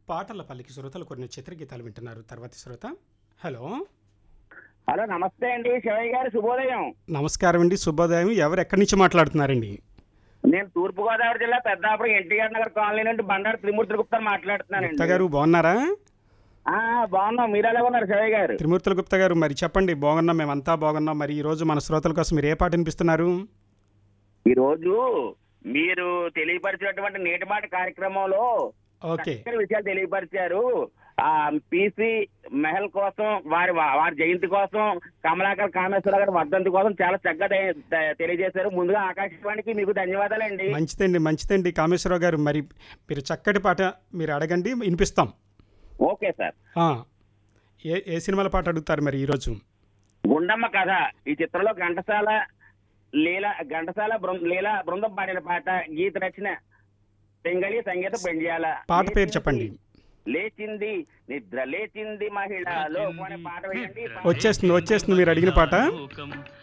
పాటల పల్లికి శ్రోతలు కొన్ని చిత్రగీతాలు వింటున్నారు తర్వాతి శ్రోత హలో హలో నమస్తే అండి శివయ్య గారు శుభోదయం నమస్కారం అండి శుభోదయం ఎవరు ఎక్కడి నుంచి మాట్లాడుతున్నారండి నేను తూర్పు గోదావరి జిల్లా పెద్దాపురం ఎన్టీఆర్ నగర్ కాలనీ నుండి బండారు త్రిమూర్తి గుప్తా గుప్తా మాట్లాడుతున్నానండి గారు బాగున్నారా ఆ, బాగున్నాం మీరు ఎలా ఉన్నారు శివయ్య గారు త్రిమూర్తుల గుప్తా గారు మరి చెప్పండి బాగున్నాం మేమంతా బాగున్నాం మరి ఈ రోజు మన శ్రోతల కోసం మీరు ఏ పాట వినిపిస్తున్నారు ఈ రోజు మీరు తెలియపరిచినటువంటి నేటి మాట కార్యక్రమంలో ఓకే చక్కని విషయాలు తెలియపరిచారు ఆ పిసి మెహల్ కోసం వారి వారి జయంతి కోసం కమలాకర్ కామేశ్వర గారి వర్ధంతి కోసం చాలా చక్కగా తె- తె- తెలియజేశారు ముందుగా ఆకాశవాణికి మీకు ధన్యవాదాలండి మంచిదండి మంచిదండి కామేశ్వరరావు గారు మరి మీరు చక్కటి పాట మీరు అడగండి వినిపిస్తాం ఓకే సార్ ఆ, ఏ ఏ సినిమాల పాట అడుగుతారు మరి ఈరోజు గుండమ్మ కథ ఈ చిత్రంలో ఘంటసాల లీల ఘంటసాల బృం లీల బృందం పాడిన పాట గీత రచన పెంగళి సంగీత పెండియాల పాట పేరు చెప్పండి లేచింది నిద్ర లేచింది మహిళ లోకం అనే పాట వేయండి వచ్చేస్తుంది వచ్చేస్తుంది మీరు అడిగిన పాట లోకం